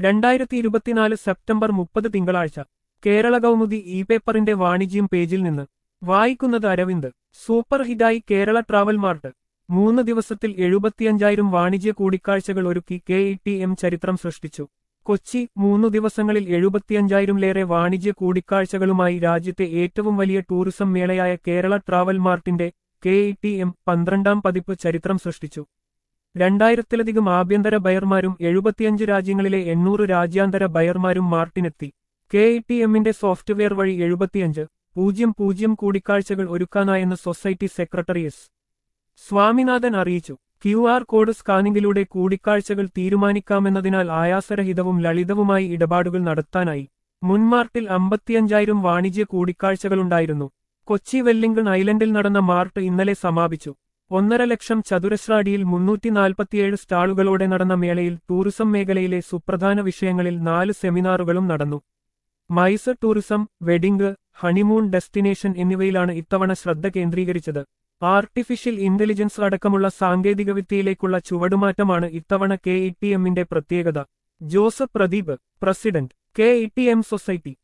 രണ്ടായിരത്തി ഇരുപത്തിനാല് സെപ്റ്റംബർ മുപ്പത് തിങ്കളാഴ്ച കേരള കൗമുദി ഇ പേപ്പറിന്റെ വാണിജ്യം പേജിൽ നിന്ന് വായിക്കുന്നത് അരവിന്ദ് സൂപ്പർ ഹിറ്റായി കേരള ട്രാവൽ മാർട്ട് മൂന്ന് ദിവസത്തിൽ എഴുപത്തിയഞ്ചായിരം വാണിജ്യ കൂടിക്കാഴ്ചകൾ ഒരുക്കി കെ ഇ ടി എം ചരിത്രം സൃഷ്ടിച്ചു കൊച്ചി മൂന്നു ദിവസങ്ങളിൽ എഴുപത്തിയഞ്ചായിരംലേറെ വാണിജ്യ കൂടിക്കാഴ്ചകളുമായി രാജ്യത്തെ ഏറ്റവും വലിയ ടൂറിസം മേളയായ കേരള ട്രാവൽ മാർട്ടിന്റെ കെ ഇ ടി എം പന്ത്രണ്ടാം പതിപ്പ് ചരിത്രം സൃഷ്ടിച്ചു രണ്ടായിരത്തിലധികം ആഭ്യന്തര ബയർമാരും എഴുപത്തിയഞ്ച് രാജ്യങ്ങളിലെ എണ്ണൂറ് രാജ്യാന്തര ബയർമാരും മാർട്ടിനെത്തി കെ ഇ ടി എമ്മിന്റെ സോഫ്റ്റ്വെയർ വഴി എഴുപത്തിയഞ്ച് പൂജ്യം പൂജ്യം കൂടിക്കാഴ്ചകൾ ഒരുക്കാനായെന്ന് സൊസൈറ്റി സെക്രട്ടറി എസ് സ്വാമിനാഥൻ അറിയിച്ചു ക്യു ആർ കോഡ് സ്കാനിംഗിലൂടെ കൂടിക്കാഴ്ചകൾ തീരുമാനിക്കാമെന്നതിനാൽ ആയാസരഹിതവും ലളിതവുമായി ഇടപാടുകൾ നടത്താനായി മുൻമാർട്ടിൽ അമ്പത്തിയഞ്ചായിരം വാണിജ്യ കൂടിക്കാഴ്ചകളുണ്ടായിരുന്നു കൊച്ചി വെല്ലിംഗൺ ഐലൻഡിൽ നടന്ന മാർട്ട് ഇന്നലെ സമാപിച്ചു ഒന്നര ലക്ഷം ചതുരശ്ര അടിയിൽ മുന്നൂറ്റി നാൽപ്പത്തിയേഴ് സ്റ്റാളുകളോടെ നടന്ന മേളയിൽ ടൂറിസം മേഖലയിലെ സുപ്രധാന വിഷയങ്ങളിൽ നാല് സെമിനാറുകളും നടന്നു MICE tourism wedding honeymoon destination എന്നിവയിലാണ് ഇത്തവണ ശ്രദ്ധ കേന്ദ്രീകരിച്ചത് ആർട്ടിഫിഷ്യൽ ഇന്റലിജൻസ് അടക്കമുള്ള സാങ്കേതികവിദ്യയിലേക്കുള്ള ചുവടുമാറ്റമാണ് ഇത്തവണ കെ ഇ ടി എമ്മിന്റെ പ്രത്യേകത Joseph Pradeep president K E T M society